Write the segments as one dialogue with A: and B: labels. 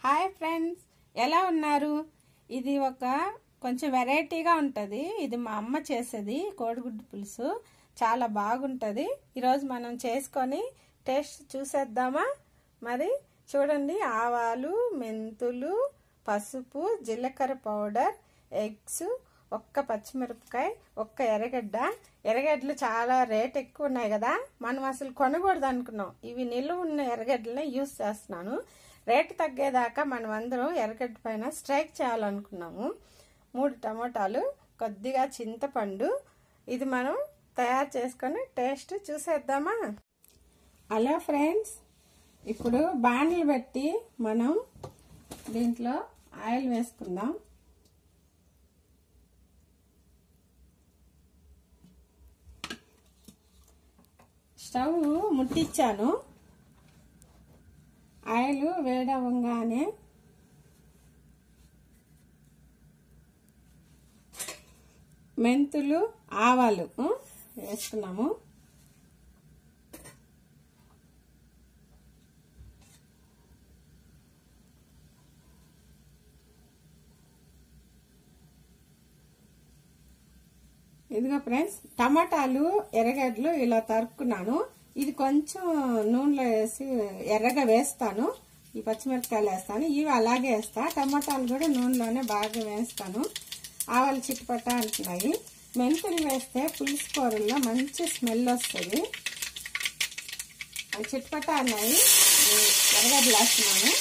A: hi friends ఎలా ఉన్నారు ఇది ఒక కొంచెం వెరైటీగా ఉంటుంది ఇది మా అమ్మ చేసేది కోడిగుడ్డు పులుసు చాలా బాగుంటుంది ఈరోజు మనం చేసుకొని టేస్ట్ చూసేద్దామా మరి చూడండి ఆవాలు మెంతులు పసుపు జీలకర్ర పౌడర్ ఎగ్స్ ఒక్క పచ్చిమిరపకాయ ఒక్క ఎర్రగడ్డ ఎర్రగడ్డలు చాలా రేట్ ఎక్కువ ఉన్నాయి కదా మనం అసలు కొనకూడదు అనుకున్నాం ఇవి నిలువ ఉన్న ఎర్రగడ్డలనే యూస్ చేస్తున్నాను రేటు తగ్గేదాకా మనం అందరం ఎర్రగడ్డ పైన స్ట్రైక్ చేయాలనుకున్నాము మూడు టమోటాలు కొద్దిగా చింతపండు ఇది మనం తయారు చేసుకొని టేస్ట్ చూసేద్దామా హలో ఫ్రెండ్స్ ఇప్పుడు బాండ్లు పెట్టి మనం దీంట్లో ఆయిల్ వేసుకుందాం స్టవ్ ముట్టించాను ఆయిల్ వేడవంగానే మెంతులు ఆవాలు వేసుకున్నాము ఇదిగో ఫ్రెండ్స్ టమాటాలు ఎర్రగడ్డలు ఇలా తరుక్కున్నాను ఇది కొంచెం నూనెలో వేసి ఎర్రగా వేస్తాను ఈ పచ్చిమిరపకాయలు వేస్తాను ఇవి అలాగే వేస్తా టమాటాలు కూడా నూనెలోనే బాగా వేస్తాను ఆవాలు చిట్టుపట్ట అంటున్నాయి మెంతులు వేస్తే పులుసు కూరల్లో మంచి స్మెల్ వస్తుంది అవి చిట్టుపట్ట అన్నాయి ఎర్రగడ్డలు వేస్తున్నాను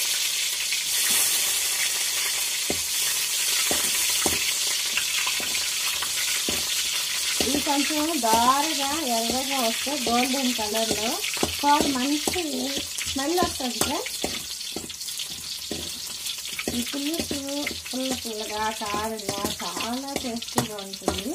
A: ఇది కొంచెం దారుగా ఎర్రగా వస్తే గోల్డెన్ కలర్లో కూర మంచి స్మెల్ వస్తుంది సార్ ఈ పులుసు పుల్ల పుల్లగా కారంగా చాలా టేస్టీగా ఉంటుంది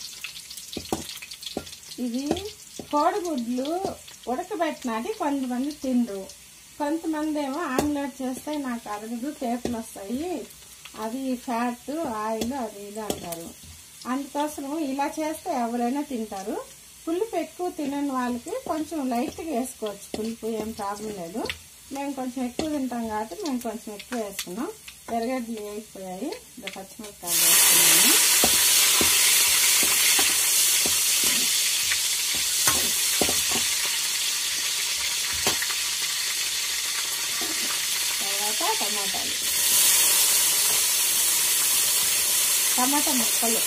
A: ఇది కోడిగుడ్లు ఉడకబెట్టినది కొంతమంది తినరు కొంతమంది ఏమో ఆమ్లెట్ చేస్తే నాకు అరగదు టేపులు వస్తాయి అది ఫ్యాట్ ఆయిల్ అది ఇది అంటారు అందుకోసం ఇలా చేస్తే ఎవరైనా తింటారు పులుపు ఎక్కువ తినని వాళ్ళకి కొంచెం లైట్గా వేసుకోవచ్చు పులుపు ఏం ప్రాబ్లం లేదు మేము కొంచెం ఎక్కువ తింటాం కాబట్టి మేము కొంచెం ఎక్కువ వేసుకున్నాం ఎర్రగడ్డలు వేగిపోయాయి ఇంకా పచ్చిమిరపకాయలు వేసుకున్నాము తర్వాత టమాటాలు టమాటా ముక్కలు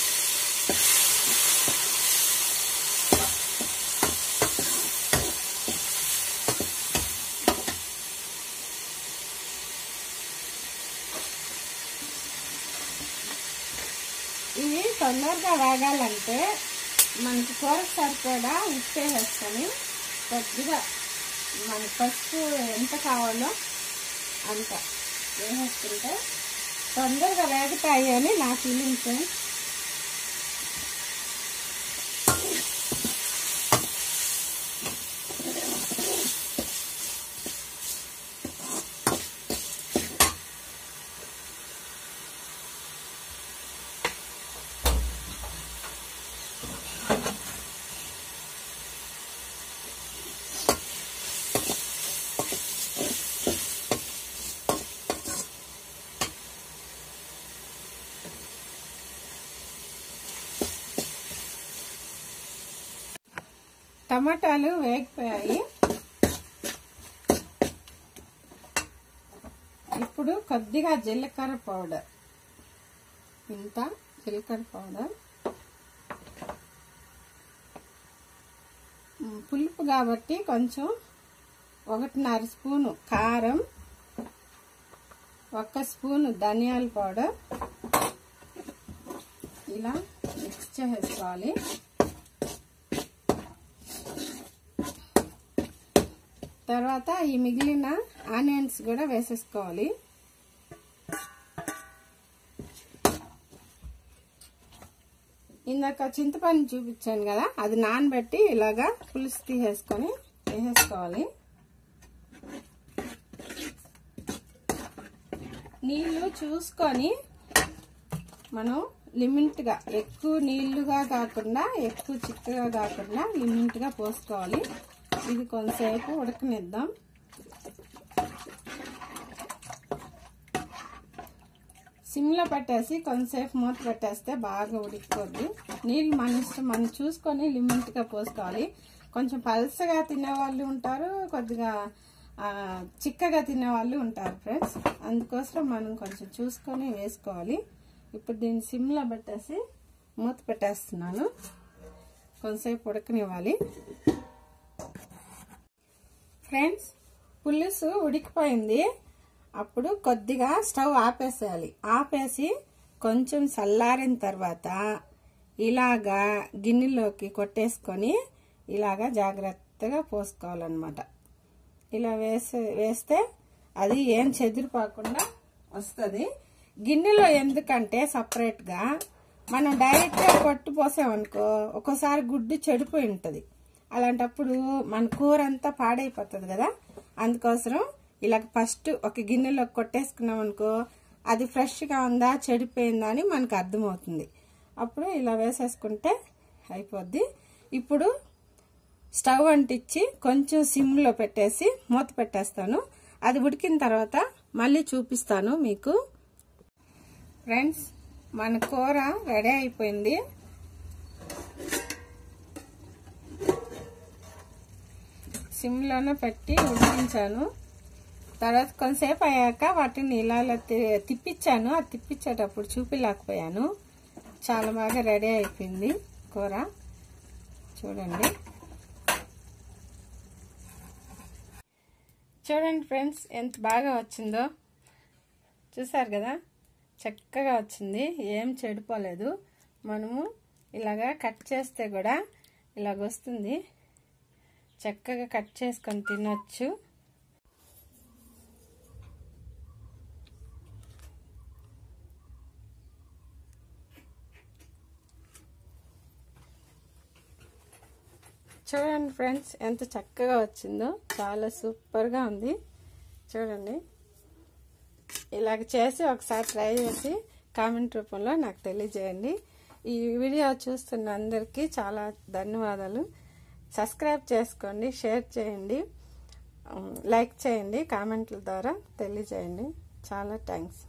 A: ఇవి తొందరగా వేగాలంటే మనకి కూరకు సరిపడా ఉప్పు వేసుకొని కొద్దిగా మన పసుపు ఎంత కావాలో అంత వేసేసుకుంటే తొందరగా వేగుతాయి అని నా ఫీలింగ్ ఫ్రెండ్స్ టమాటాలు వేగిపోయాయి ఇప్పుడు కొద్దిగా జీలకర్ర పౌడర్ ఇంత జీలకర్ర పౌడర్ పులుపు కాబట్టి కొంచెం ఒకటిన్నర స్పూను కారం ఒక స్పూను ధనియాల పౌడర్ ఇలా మిక్స్ చేసుకోవాలి తర్వాత ఈ మిగిలిన ఆనియన్స్ కూడా వేసేసుకోవాలి ఇందాక చింతపండు చూపించాను కదా అది నానబెట్టి ఇలాగా పులుసు తీసేసుకొని వేసేసుకోవాలి నీళ్ళు చూసుకొని మనం లిమిట్గా ఎక్కువ నీళ్లుగా కాకుండా ఎక్కువ చిక్కగా కాకుండా లిమిట్గా పోసుకోవాలి ఇది కొంతసేపు ఉడకనిద్దాం సిమ్లో పెట్టేసి కొంతసేపు మూత పెట్టేస్తే బాగా ఉడికిపోద్ది నీళ్ళు మన ఇష్టం మనం చూసుకొని లిమిట్గా పోసుకోవాలి కొంచెం పల్సగా తినే వాళ్ళు ఉంటారు కొద్దిగా ఆ, చిక్కగా తినే వాళ్ళు ఉంటారు ఫ్రెండ్స్ అందుకోసం మనం కొంచెం చూసుకొని వేసుకోవాలి ఇప్పుడు దీన్ని సిమ్లో పెట్టేసి మూత పెట్టేస్తున్నాను కొంతసేపు ఉడకనివ్వాలి ఫ్రెండ్స్ పులుసు ఉడికిపోయింది అప్పుడు కొద్దిగా స్టవ్ ఆపేసేయాలి ఆపేసి కొంచెం చల్లారిన తర్వాత ఇలాగా గిన్నెలోకి కొట్టేసుకొని ఇలాగా జాగ్రత్తగా పోసుకోవాలన్నమాట ఇలా వేసే వేస్తే అది ఏం చెదిరిపోకుండా వస్తుంది గిన్నెలో ఎందుకంటే సపరేట్గా మనం డైరెక్ట్గా కొట్టు పోసామనుకో ఒక్కోసారి గుడ్డు చెడిపోయి ఉంటుంది అలాంటప్పుడు మన కూర అంతా పాడైపోతుంది కదా అందుకోసం ఇలా ఫస్ట్ ఒక గిన్నెలో కొట్టేసుకున్నాం అనుకో అది ఫ్రెష్గా ఉందా చెడిపోయిందా అని మనకు అర్థమవుతుంది అప్పుడు ఇలా వేసేసుకుంటే అయిపోద్ది ఇప్పుడు స్టవ్ అంటించి కొంచెం సిమ్లో పెట్టేసి మూత పెట్టేస్తాను అది ఉడికిన తర్వాత మళ్ళీ చూపిస్తాను మీకు ఫ్రెండ్స్ మన కూర రెడీ అయిపోయింది సిమ్లోనే పెట్టి ఉడికించాను తర్వాత కొంతసేపు అయ్యాక వాటిని ఇలా ఇలా తి- తిప్పించాను అది తిప్పించేటప్పుడు చూపిలేకపోయాను చాలా బాగా రెడీ అయిపోయింది కూర చూడండి చూడండి ఫ్రెండ్స్ ఎంత బాగా వచ్చిందో చూసారు కదా చక్కగా వచ్చింది ఏం చెడిపోలేదు మనము ఇలాగా కట్ చేస్తే కూడా ఇలాగ వస్తుంది చక్కగా కట్ చేసుకొని తినొచ్చు చూడండి ఫ్రెండ్స్ ఎంత చక్కగా వచ్చిందో చాలా సూపర్గా ఉంది చూడండి ఇలాగ చేసి ఒకసారి ట్రై చేసి కామెంట్ రూపంలో నాకు తెలియజేయండి ఈ వీడియో చూస్తున్న అందరికీ చాలా ధన్యవాదాలు సబ్స్క్రైబ్ చేసుకోండి షేర్ చేయండి లైక్ చేయండి కామెంట్ల ద్వారా తెలియజేయండి చాలా థ్యాంక్స్